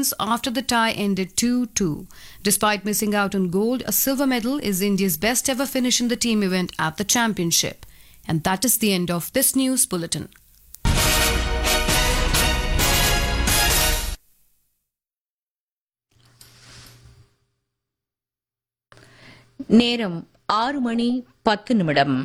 seconds after the tie ended 2 2. Despite missing out on gold, a silver medal is India's best ever finish in the team event at the championship. And that is the end of this news bulletin. நேரம் ஆறு மணி பத்து நிமிடம்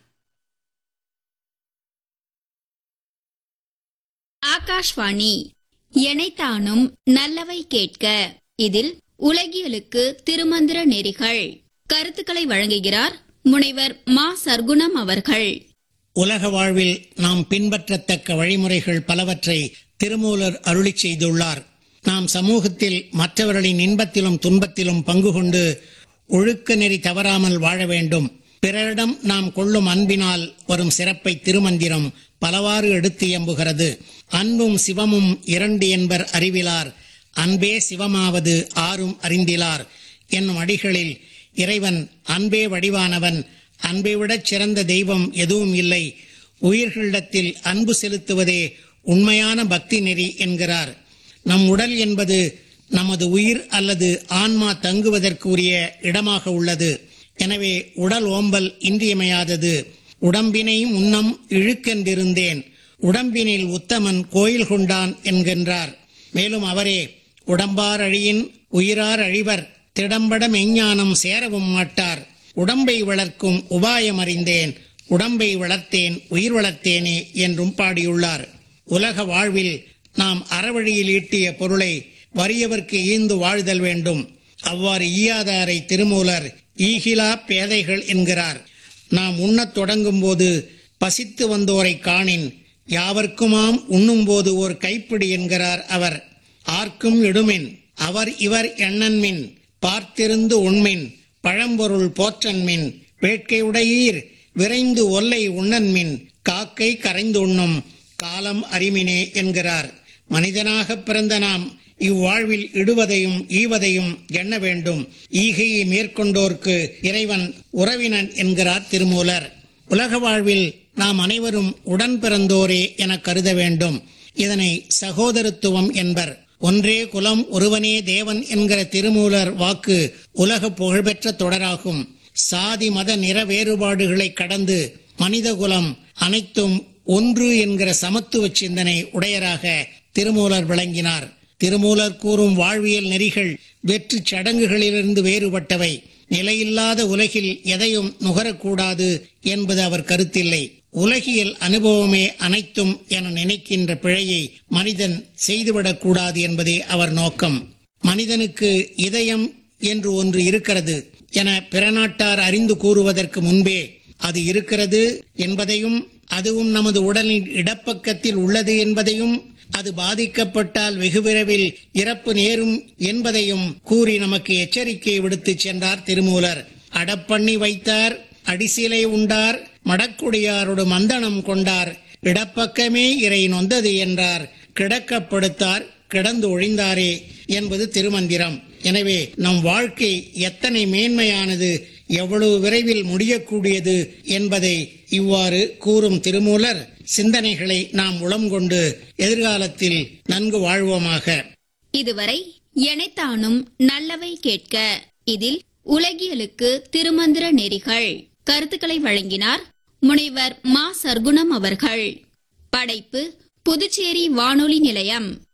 ஆகாஷ்வாணி எனைத்தானும் நல்லவை கேட்க இதில் உலகியலுக்கு திருமந்திர நெறிகள் கருத்துக்களை வழங்குகிறார் முனைவர் மா சர்க்குணம் அவர்கள் உலக வாழ்வில் நாம் பின்பற்றத்தக்க வழிமுறைகள் பலவற்றை திருமூலர் அருளிச் செய்துள்ளார் நாம் சமூகத்தில் மற்றவர்களின் இன்பத்திலும் துன்பத்திலும் பங்கு கொண்டு ஒழுக்க நெறி தவறாமல் வாழ வேண்டும் பிறரிடம் நாம் கொள்ளும் அன்பினால் வரும் சிறப்பை திருமந்திரம் பலவாறு எடுத்து எம்புகிறது அன்பும் சிவமும் இரண்டு என்பர் அறிவிலார் அன்பே சிவமாவது ஆரும் அறிந்திலார் என்னும் அடிகளில் இறைவன் அன்பே வடிவானவன் அன்பை விடச் சிறந்த தெய்வம் எதுவும் இல்லை உயிர்களிடத்தில் அன்பு செலுத்துவதே உண்மையான பக்தி நெறி என்கிறார் நம் உடல் என்பது நமது உயிர் அல்லது ஆன்மா தங்குவதற்கு உரிய இடமாக உள்ளது எனவே உடல் ஓம்பல் இன்றியமையாதது உடம்பினை முன்னம் இழுக்கென்றிருந்தேன் உடம்பினில் உத்தமன் கோயில் கொண்டான் என்கின்றார் மேலும் அவரே உடம்பார் அழியின் உயிரார் அழிவர் திடம்பட மெஞ்ஞானம் சேரவும் மாட்டார் உடம்பை வளர்க்கும் உபாயம் அறிந்தேன் உடம்பை வளர்த்தேன் உயிர் வளர்த்தேனே என்றும் பாடியுள்ளார் உலக வாழ்வில் நாம் அறவழியில் ஈட்டிய பொருளை வறியவர்க்கு ஈந்து வாழ்தல் வேண்டும் அவ்வாறு ஈயாதாரை திருமூலர் ஈகிலா பேதைகள் என்கிறார் நாம் உண்ணத் தொடங்கும் போது பசித்து வந்தோரை காணின் யாவர்க்குமாம் உண்ணும்போது ஒரு கைப்பிடி என்கிறார் அவர் ஆர்க்கும் இடுமின் அவர் இவர் எண்ணன்மின் பார்த்திருந்து உண்மின் பழம்பொருள் போற்றன்மின் வேட்கை உடையீர் விரைந்து ஒல்லை உண்ணன்மின் காக்கை கரைந்து உண்ணும் காலம் அறிமினே என்கிறார் மனிதனாக பிறந்த நாம் இவ்வாழ்வில் இடுவதையும் ஈவதையும் எண்ண வேண்டும் ஈகையை மேற்கொண்டோர்க்கு இறைவன் உறவினன் என்கிறார் திருமூலர் உலக வாழ்வில் நாம் அனைவரும் உடன் பிறந்தோரே என கருத வேண்டும் இதனை சகோதரத்துவம் என்பர் ஒன்றே குலம் ஒருவனே தேவன் என்கிற திருமூலர் வாக்கு உலக புகழ்பெற்ற தொடராகும் சாதி மத நிற வேறுபாடுகளை கடந்து மனித குலம் அனைத்தும் ஒன்று என்கிற சமத்துவ சிந்தனை உடையராக திருமூலர் விளங்கினார் திருமூலர் கூறும் வாழ்வியல் நெறிகள் வெற்று சடங்குகளிலிருந்து வேறுபட்டவை நிலையில்லாத உலகில் எதையும் நுகரக்கூடாது என்பது அவர் கருத்தில்லை உலகியல் அனுபவமே அனைத்தும் என நினைக்கின்ற பிழையை மனிதன் செய்துவிடக்கூடாது என்பதே அவர் நோக்கம் மனிதனுக்கு இதயம் என்று ஒன்று இருக்கிறது என பிற நாட்டார் அறிந்து கூறுவதற்கு முன்பே அது இருக்கிறது என்பதையும் அதுவும் நமது உடலின் இடப்பக்கத்தில் உள்ளது என்பதையும் அது பாதிக்கப்பட்டால் வெகு விரைவில் இறப்பு நேரும் என்பதையும் கூறி நமக்கு எச்சரிக்கை விடுத்துச் சென்றார் திருமூலர் அடப்பண்ணி வைத்தார் அடிசிலை உண்டார் மடக்குடியாரோடு மந்தனம் கொண்டார் இடப்பக்கமே இறை நொந்தது என்றார் கிடக்கப்படுத்தார் கிடந்து ஒழிந்தாரே என்பது திருமந்திரம் எனவே நம் வாழ்க்கை எத்தனை மேன்மையானது எவ்வளவு விரைவில் முடியக்கூடியது என்பதை இவ்வாறு கூறும் திருமூலர் சிந்தனைகளை நாம் உளம் கொண்டு எதிர்காலத்தில் நன்கு வாழ்வோமாக இதுவரை எனைத்தானும் நல்லவை கேட்க இதில் உலகியலுக்கு திருமந்திர நெறிகள் கருத்துக்களை வழங்கினார் முனைவர் மா சர்க்குணம் அவர்கள் படைப்பு புதுச்சேரி வானொலி நிலையம்